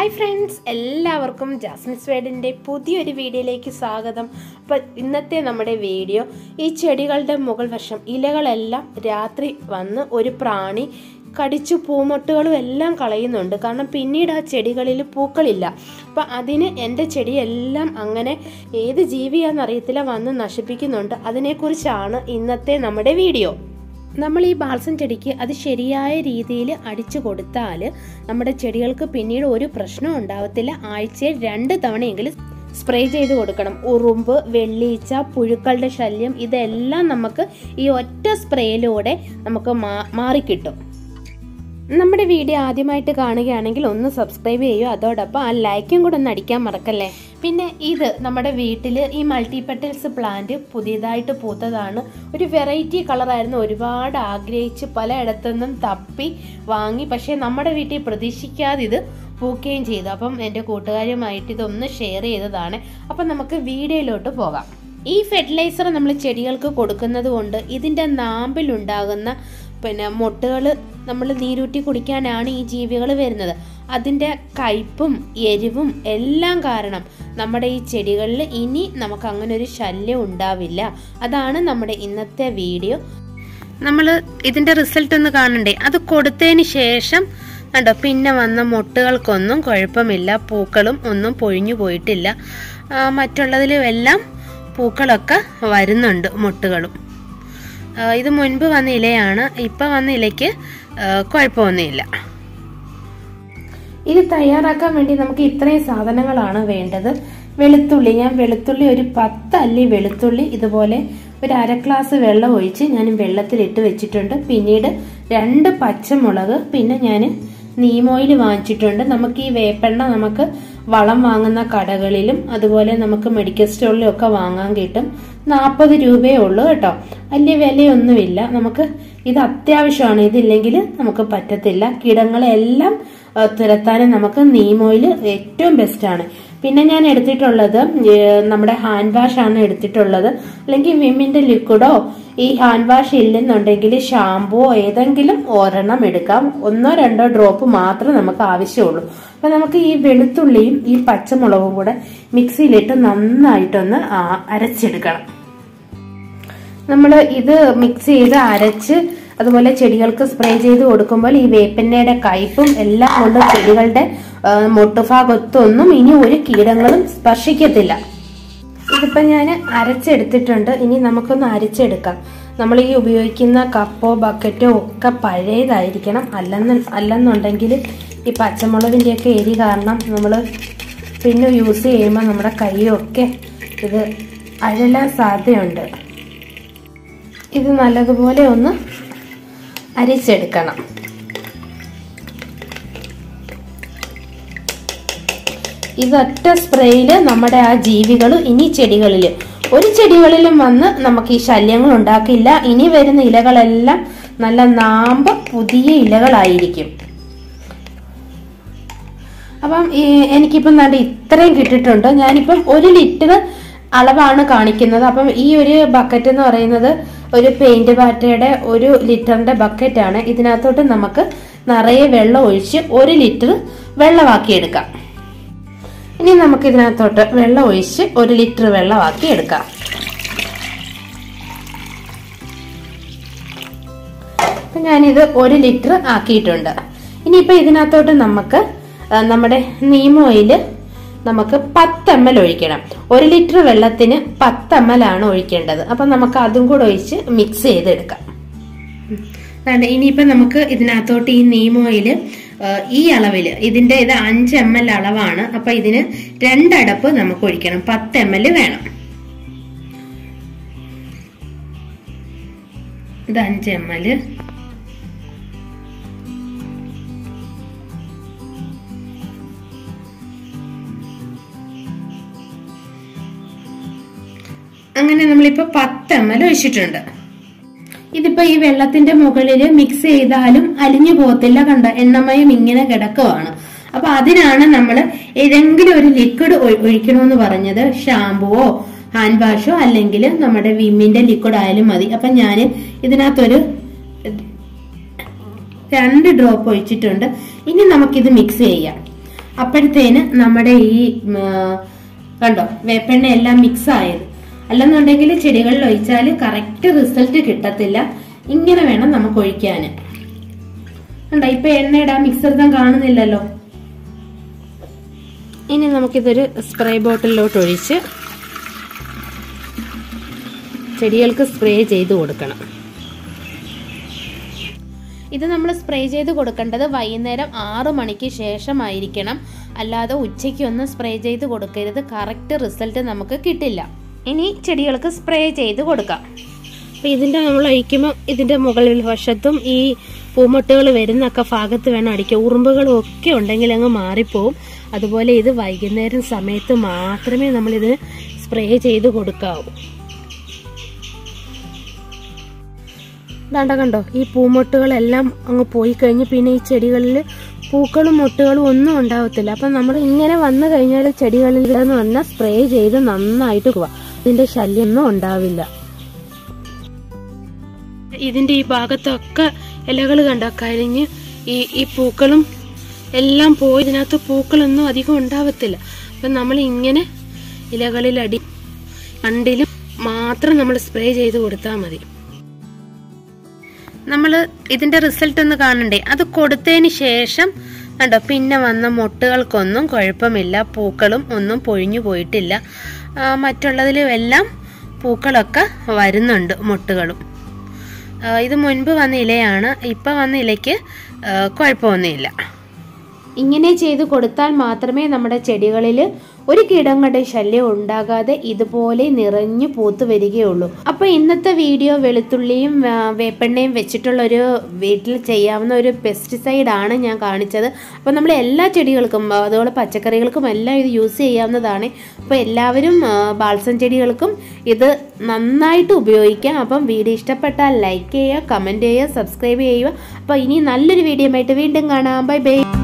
hi friends എല്ലാവർക്കും ജാസ്മിസ് വേഡിൻ്റെ പുതിയൊരു വീഡിയോയിലേക്ക് സ്വാഗതം അപ്പോൾ ഇന്നത്തെ നമ്മുടെ വീഡിയോ ഈ ചെടികളുടെ മുകൾ വശം ഇലകളെല്ലാം രാത്രി വന്ന് ഒരു പ്രാണി കടിച്ചു പൂമൊട്ടുകളും എല്ലാം കളയുന്നുണ്ട് കാരണം പിന്നീട് ആ ചെടികളിൽ പൂക്കളില്ല അപ്പം അതിന് എൻ്റെ ചെടിയെല്ലാം അങ്ങനെ ഏത് ജീവിയാണെന്നറിയത്തില്ല വന്ന് നശിപ്പിക്കുന്നുണ്ട് അതിനെക്കുറിച്ചാണ് ഇന്നത്തെ നമ്മുടെ വീഡിയോ നമ്മൾ ഈ ബാൾസം ചെടിക്ക് അത് ശരിയായ രീതിയിൽ അടിച്ചു കൊടുത്താൽ നമ്മുടെ ചെടികൾക്ക് പിന്നീട് ഒരു പ്രശ്നം ഉണ്ടാവത്തില്ല ആഴ്ചയിൽ രണ്ട് തവണയെങ്കിലും സ്പ്രേ ചെയ്ത് കൊടുക്കണം ഉറുമ്പ് വെള്ളീച്ച പുഴുക്കളുടെ ശല്യം ഇതെല്ലാം നമുക്ക് ഈ ഒറ്റ സ്പ്രേയിലൂടെ നമുക്ക് മാ മാറിക്കിട്ടും നമ്മുടെ വീഡിയോ ആദ്യമായിട്ട് കാണുകയാണെങ്കിൽ ഒന്ന് സബ്സ്ക്രൈബ് ചെയ്യൂ അതോടൊപ്പം ആ ലൈക്കും കൂടെ ഒന്ന് അടിക്കാൻ മറക്കല്ലേ പിന്നെ ഇത് നമ്മുടെ വീട്ടിൽ ഈ മൾട്ടിപെറ്റൽസ് പ്ലാന്റ് പുതിയതായിട്ട് പൂത്തതാണ് ഒരു വെറൈറ്റി കളറായിരുന്നു ഒരുപാട് ആഗ്രഹിച്ച് പലയിടത്തുനിന്നും തപ്പി വാങ്ങി പക്ഷേ നമ്മുടെ വീട്ടിൽ പ്രതീക്ഷിക്കാതെ ഇത് പൂക്കുകയും ചെയ്തു അപ്പം എൻ്റെ കൂട്ടുകാരുമായിട്ട് ഇതൊന്ന് ഷെയർ ചെയ്തതാണ് അപ്പം നമുക്ക് വീഡിയോയിലോട്ട് പോകാം ഈ ഫെർട്ടിലൈസർ നമ്മൾ ചെടികൾക്ക് കൊടുക്കുന്നത് കൊണ്ട് ഇതിൻ്റെ നാമ്പിലുണ്ടാകുന്ന പിന്നെ മൊട്ടുകൾ നമ്മൾ നീരൂറ്റി കുടിക്കാനാണ് ഈ ജീവികൾ വരുന്നത് അതിൻ്റെ കയ്പും എരിവും എല്ലാം കാരണം നമ്മുടെ ഈ ചെടികളിൽ ഇനി നമുക്ക് അങ്ങനെ ഒരു ശല്യം ഉണ്ടാവില്ല അതാണ് നമ്മുടെ ഇന്നത്തെ വീഡിയോ നമ്മൾ ഇതിൻ്റെ റിസൾട്ട് ഒന്ന് കാണണ്ടേ അത് കൊടുത്തതിന് ശേഷം കണ്ടോ പിന്നെ വന്ന മൊട്ടുകൾക്കൊന്നും കുഴപ്പമില്ല പൂക്കളും ഒന്നും പൊഴിഞ്ഞു പോയിട്ടില്ല ആ, മറ്റുള്ളതിലും എല്ലാം പൂക്കളൊക്കെ വരുന്നുണ്ട് മൊട്ടുകളും ആ, ഇത് മുൻപ് വന്ന ഇലയാണ് ഇപ്പം വന്ന ഇലയ്ക്ക് ആ, കുഴപ്പമൊന്നുമില്ല ഇത് തയ്യാറാക്കാൻ വേണ്ടി നമുക്ക് ഇത്രയും സാധനങ്ങളാണ് വേണ്ടത് വെളുത്തുള്ളി ഞാൻ വെളുത്തുള്ളി ഒരു പത്ത് അല്ലി വെളുത്തുള്ളി ഇതുപോലെ ഒരു അര ഗ്ലാസ് വെള്ളം ഒഴിച്ച് ഞാൻ വെള്ളത്തിലിട്ട് വെച്ചിട്ടുണ്ട് പിന്നീട് രണ്ട് പച്ചമുളക് പിന്നെ ഞാൻ നീമോയിൽ വാങ്ങിച്ചിട്ടുണ്ട് നമുക്ക് ഈ വേപ്പെണ്ണ നമുക്ക് വളം വാങ്ങുന്ന കടകളിലും അതുപോലെ നമുക്ക് മെഡിക്കൽ സ്റ്റോറിലും ഒക്കെ വാങ്ങാൻ കിട്ടും നാൽപ്പത് രൂപയേ ഉള്ളൂ കേട്ടോ വലിയ വിലയൊന്നുമില്ല നമുക്ക് ഇത് അത്യാവശ്യമാണ് ഇതില്ലെങ്കിൽ നമുക്ക് പറ്റത്തില്ല കീടങ്ങളെല്ലാം ആ, തുരത്താനും നമുക്ക് നീമോയിൽ ഏറ്റവും ബെസ്റ്റാണ് പിന്നെ ഞാൻ എടുത്തിട്ടുള്ളത് ഏ, നമ്മുടെ ഹാൻഡ് വാഷ് ആണ് എടുത്തിട്ടുള്ളത് അല്ലെങ്കിൽ വിമിന്റെ ലിക്വിഡോ ഈ ഹാൻഡ് വാഷ് ഇല്ലെന്നുണ്ടെങ്കിൽ ഷാമ്പുവോ ഏതെങ്കിലും ഒരെണ്ണം എടുക്കാം ഒന്നോ രണ്ടോ ഡ്രോപ്പ് മാത്രമേ നമുക്ക് ആവശ്യമുള്ളൂ അപ്പൊ നമുക്ക് ഈ വെളുത്തുള്ളിയും ഈ പച്ചമുളകും കൂടെ മിക്സിയിലിട്ട് നന്നായിട്ടൊന്ന് ആ, അരച്ചെടുക്കണം നമ്മൾ ഇത് മിക്സ് ചെയ്ത് അരച്ച് അതുപോലെ ചെടികൾക്ക് സ്പ്രേ ചെയ്ത് കൊടുക്കുമ്പോൾ ഈ വേപ്പെണ്ണയുടെ കയ്പും എല്ലാം കൊണ്ട് ചെടികളുടെ ആ, മൊട്ടുഭാഗത്തൊന്നും ഇനി ഒരു കീടങ്ങളും സ്പർശിക്കത്തില്ല ഇതിപ്പോ ഞാൻ അരച്ചെടുത്തിട്ടുണ്ട് ഇനി നമുക്കൊന്ന് അരച്ചെടുക്കാം നമ്മൾ ഈ ഉപയോഗിക്കുന്ന കപ്പോ ബക്കറ്റോ ഒക്കെ പഴയതായിരിക്കണം അല്ലെന്ന് അല്ലെന്നുണ്ടെങ്കിൽ ഈ പച്ചമുളകിൻ്റെയൊക്കെ എരി കാരണം നമ്മൾ പിന്നെ യൂസ് ചെയ്യുമ്പോൾ നമ്മുടെ കൈയൊക്കെ ഇത് അഴലാൻ സാധ്യതയുണ്ട് ഇത് നല്ലതുപോലെ ഒന്ന് അരിച്ചെടുക്കണം ഇതൊറ്റ സ്പ്രേയില് നമ്മുടെ ആ ജീവികൾ ഇനി ചെടികളിൽ ഒരു ചെടികളിലും വന്ന് നമുക്ക് ഈ ശല്യങ്ങൾ ഉണ്ടാക്കില്ല ഇനി വരുന്ന ഇലകളെല്ലാം നല്ല നാമ്പ് പുതിയ ഇലകളായിരിക്കും അപ്പം ഈ എനിക്കിപ്പം നല്ല ഇത്രയും കിട്ടിയിട്ടുണ്ട് ഞാനിപ്പം ഒരു ലിറ്റർ അളവാണ് കാണിക്കുന്നത് അപ്പം ഈ ഒരു ബക്കറ്റ് എന്ന് പറയുന്നത് ഒരു പെയിന്റ് പാറ്റയുടെ ഒരു ലിറ്ററിന്റെ ബക്കറ്റാണ് ഇതിനകത്തോട്ട് നമുക്ക് നിറയെ വെള്ളം ഒഴിച്ച് ഒരു ലിറ്റർ വെള്ളമാക്കി എടുക്കാം ഇനി നമുക്ക് ഇതിനകത്തോട്ട് വെള്ളം ഒഴിച്ച് ഒരു ലിറ്റർ വെള്ളമാക്കി എടുക്കാം അപ്പൊ ഞാനിത് ഒരു ലിറ്റർ ആക്കിയിട്ടുണ്ട് ഇനിയിപ്പോ ഇതിനകത്തോട്ട് നമുക്ക് ആ, നമ്മുടെ നീം ഓയില് നമുക്ക് പത്ത് എം എൽ ഒഴിക്കണം ഒരു ലിറ്റർ വെള്ളത്തിന് പത്ത് എം എൽ ആണ് ഒഴിക്കേണ്ടത് അപ്പൊ നമുക്ക് അതും കൂടെ ഒഴിച്ച് മിക്സ് ചെയ്തെടുക്കാം അതാണ് ഇനിയിപ്പോ നമുക്ക് ഇതിനകത്തോട്ട് ഈ നീം ഓയില് ആ, ഈ അളവില് ഇതിന്റെ ഇത് അഞ്ച് എം എൽ അളവാണ് അപ്പൊ ഇതിന് രണ്ടടപ്പ് നമുക്ക് ഒഴിക്കണം പത്ത് എം എൽ വേണം ഇത് അഞ്ച് എം എൽ അങ്ങനെ നമ്മളിപ്പോ പത്ത് എം എൽ ഒഴിച്ചിട്ടുണ്ട് ഇതിപ്പോ ഈ വെള്ളത്തിന്റെ മുകളിൽ മിക്സ് ചെയ്താലും അലിഞ്ഞു പോകത്തില്ല കണ്ട എണ്ണമയം ഇങ്ങനെ കിടക്കുവാണ് അപ്പൊ അതിനാണ് നമ്മൾ ഏതെങ്കിലും ഒരു ലിക്വിഡ് ഒഴിക്കണമെന്ന് പറഞ്ഞത് ഷാമ്പുവോ ഹാൻഡ് വാഷോ അല്ലെങ്കിൽ നമ്മുടെ വിമ്മിന്റെ ലിക്വിഡ് ആയാലും മതി അപ്പൊ ഞാൻ ഇതിനകത്തൊരു രണ്ട് ഡ്രോപ്പ് ഒഴിച്ചിട്ടുണ്ട് ഇനി നമുക്കിത് മിക്സ് ചെയ്യാം അപ്പോഴത്തേന് നമ്മുടെ ഈ ഉം, ആ, കണ്ടോ വേപ്പെണ്ണ എല്ലാം മിക്സ് ആയത് അല്ലെന്നുണ്ടെങ്കിൽ ചെടികളിൽ ഒഴിച്ചാൽ കറക്റ്റ് റിസൾട്ട് കിട്ടത്തില്ല ഇങ്ങനെ വേണം നമുക്ക് ഒഴിക്കാൻ കണ്ടോ ഇപ്പൊ എണ്ണയുടെ ആ മിക്സർദം കാണുന്നില്ലല്ലോ ഇനി നമുക്കിതൊരു സ്പ്രേ ബോട്ടിലോട്ട് ഒഴിച്ച് ചെടികൾക്ക് സ്പ്രേ ചെയ്ത് കൊടുക്കണം ഇത് നമ്മൾ സ്പ്രേ ചെയ്ത് കൊടുക്കേണ്ടത് വൈകുന്നേരം ആറ് മണിക്ക് ശേഷമായിരിക്കണം അല്ലാതെ ഉച്ചയ്ക്കൊന്നും സ്പ്രേ ചെയ്ത് കൊടുക്കരുത് കറക്റ്റ് റിസൾട്ട് നമുക്ക് കിട്ടില്ല ഇനി ചെടികൾക്ക് സ്പ്രേ ചെയ്ത് കൊടുക്കാം അപ്പോൾ ഇതിൻ്റെ നമ്മൾ ഒഴിക്കുമ്പോൾ ഇതിൻ്റെ മുകളിൽ വശത്തും ഈ പൂമൊട്ടുകൾ വരുന്നൊക്കെ ഭാഗത്ത് വേണം അടിക്കുക ഉറുമ്പുകളും ഒക്കെ ഉണ്ടെങ്കിൽ അങ്ങ് മാറിപ്പോവും അതുപോലെ ഇത് വൈകുന്നേരം സമയത്ത് മാത്രമേ നമ്മളിത് സ്പ്രേ ചെയ്ത് കൊടുക്കാവൂ ദാണ്ട കണ്ടോ ഈ പൂമൊട്ടുകളെല്ലാം അങ്ങ് പോയി കഴിഞ്ഞ് പിന്നെ ഈ ചെടികളിൽ പൂക്കളും മൊട്ടുകളും ഒന്നും ഉണ്ടാവത്തില്ല അപ്പം നമ്മൾ ഇങ്ങനെ വന്നു കഴിഞ്ഞാൽ ചെടികളിൽ എന്ന് പറഞ്ഞാൽ സ്പ്രേ ചെയ്ത് നന്നായിട്ട് പോവാ ഇതിന്റെ ശല്യമൊന്നും ഉണ്ടാവില്ല ഇതിന്റെ ഈ ഭാഗത്തൊക്കെ ഇലകൾ കണ്ട കരിഞ്ഞ് ഈ ഈ പൂക്കളും എല്ലാം പോയി ഇതിനകത്ത് പൂക്കളൊന്നും അധികം ഉണ്ടാവത്തില്ല അപ്പം നമ്മൾ ഇങ്ങനെ ഇലകളിൽ അടി അണ്ടിലും മാത്രം നമ്മൾ സ്പ്രേ ചെയ്ത് കൊടുത്താൽ മതി നമ്മൾ ഇതിന്റെ റിസൾട്ട് ഒന്ന് കാണണ്ടേ അത് കൊടുത്തതിന് ശേഷം കണ്ടോ പിന്നെ വന്ന മുട്ടുകൾക്കൊന്നും കുഴപ്പമില്ല പൂക്കളും ഒന്നും പൊഴിഞ്ഞു പോയിട്ടില്ല ആ, മറ്റുള്ളതിലും എല്ലാം പൂക്കളൊക്കെ വരുന്നുണ്ട് മുട്ടുകളും ആ, ഇത് മുൻപ് വന്ന ഇലയാണ് ഇപ്പം വന്ന ഇലയ്ക്ക് ആ, കുഴപ്പമൊന്നുമില്ല ഇങ്ങനെ ചെയ്ത് കൊടുത്താൽ മാത്രമേ നമ്മുടെ ചെടികളിൽ ഒരു കീടങ്ങളുടെ ശല്യം ഉണ്ടാകാതെ ഇതുപോലെ നിറഞ്ഞു പൂത്ത് വരികയുള്ളൂ അപ്പോൾ ഇന്നത്തെ വീഡിയോ വെളുത്തുള്ളിയും ആ, വേപ്പെണ്ണയും വെച്ചിട്ടുള്ള ഒരു വീട്ടിൽ ചെയ്യാവുന്ന ഒരു പെസ്റ്റിസൈഡ് ആണ് ഞാൻ കാണിച്ചത് അപ്പോൾ നമ്മൾ എല്ലാ ചെടികൾക്കും ആ, അതുപോലെ പച്ചക്കറികൾക്കും എല്ലാം ഇത് യൂസ് ചെയ്യാവുന്നതാണ് അപ്പോൾ എല്ലാവരും ആ, ബാൾസം ചെടികൾക്കും ഇത് നന്നായിട്ട് ഉപയോഗിക്കാം അപ്പം വീഡിയോ ഇഷ്ടപ്പെട്ടാൽ ലൈക്ക് ചെയ്യുക കമൻറ്റ് ചെയ്യുക സബ്സ്ക്രൈബ് ചെയ്യുക അപ്പോൾ ഇനി നല്ലൊരു വീഡിയോ ആയിട്ട് വീണ്ടും കാണാം ബൈ ബൈ